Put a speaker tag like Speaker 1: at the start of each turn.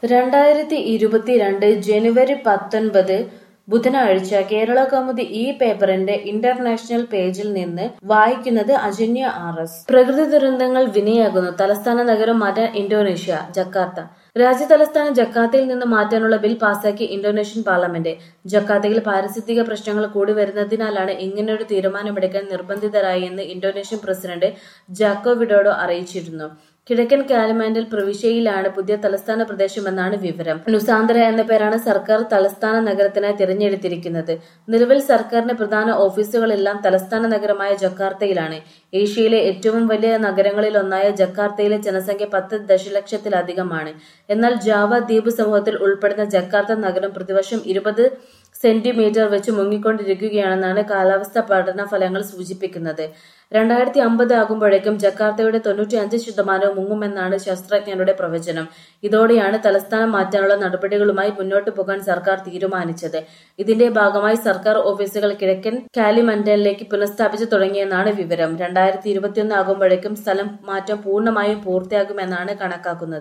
Speaker 1: രണ്ടായിരത്തി ഇരുപത്തിരണ്ട് ജനുവരി പത്തൊൻപത് ബുധനാഴ്ച കേരളകൗമുദി ഈ പേപ്പറിന്റെ ഇന്റർനാഷണൽ പേജിൽ നിന്ന് വായിക്കുന്നത് അജന്യ ആർ എസ് പ്രകൃതി ദുരന്തങ്ങൾ വിനയാകുന്നു തലസ്ഥാന നഗരം മാറ്റാൻ ഇന്തോനേഷ്യ ജക്കാർത്ത രാജ്യ തലസ്ഥാനം ജക്കാർത്തയിൽ നിന്ന് മാറ്റാനുള്ള ബിൽ പാസാക്കി ഇന്തോനേഷ്യൻ പാർലമെന്റ് ജക്കാർത്തയിൽ പാരിസ്ഥിതിക പ്രശ്നങ്ങൾ കൂടി വരുന്നതിനാലാണ് ഇങ്ങനെയൊരു തീരുമാനമെടുക്കാൻ നിർബന്ധിതരായി എന്ന് ഇന്തോനേഷ്യൻ പ്രസിഡന്റ് ജാക്കോ വിഡോഡോ അറിയിച്ചിരുന്നു കിഴക്കൻ കാലിമാൻഡൽ പ്രവിശ്യയിലാണ് പുതിയ തലസ്ഥാന പ്രദേശമെന്നാണ് വിവരം നുസാന്തര എന്ന പേരാണ് സർക്കാർ തലസ്ഥാന നഗരത്തിനായി തിരഞ്ഞെടുത്തിരിക്കുന്നത് നിലവിൽ സർക്കാരിന്റെ പ്രധാന ഓഫീസുകളെല്ലാം തലസ്ഥാന നഗരമായ ജക്കാർത്തയിലാണ് ഏഷ്യയിലെ ഏറ്റവും വലിയ നഗരങ്ങളിലൊന്നായ ജക്കാർത്തയിലെ ജനസംഖ്യ പത്ത് ദശലക്ഷത്തിലധികമാണ് എന്നാൽ ജാവ ദ്വീപ് സമൂഹത്തിൽ ഉൾപ്പെടുന്ന ജക്കാർത്ത നഗരം പ്രതിവർഷം ഇരുപത് സെന്റിമീറ്റർ വെച്ച് മുങ്ങിക്കൊണ്ടിരിക്കുകയാണെന്നാണ് കാലാവസ്ഥാ പഠന ഫലങ്ങൾ സൂചിപ്പിക്കുന്നത് രണ്ടായിരത്തി അമ്പത് ആകുമ്പോഴേക്കും ജക്കാർത്തയുടെ തൊണ്ണൂറ്റി അഞ്ച് ശതമാനവും മുങ്ങുമെന്നാണ് ശാസ്ത്രജ്ഞരുടെ പ്രവചനം ഇതോടെയാണ് തലസ്ഥാനം മാറ്റാനുള്ള നടപടികളുമായി മുന്നോട്ടു പോകാൻ സർക്കാർ തീരുമാനിച്ചത് ഇതിന്റെ ഭാഗമായി സർക്കാർ ഓഫീസുകൾ കിഴക്കൻ കാലിമൻഡലിലേക്ക് പുനഃസ്ഥാപിച്ചു തുടങ്ങിയെന്നാണ് വിവരം രണ്ടായിരത്തി ഇരുപത്തിയൊന്ന് ആകുമ്പോഴേക്കും സ്ഥലം മാറ്റം പൂർണ്ണമായും പൂർത്തിയാകുമെന്നാണ് കണക്കാക്കുന്നത്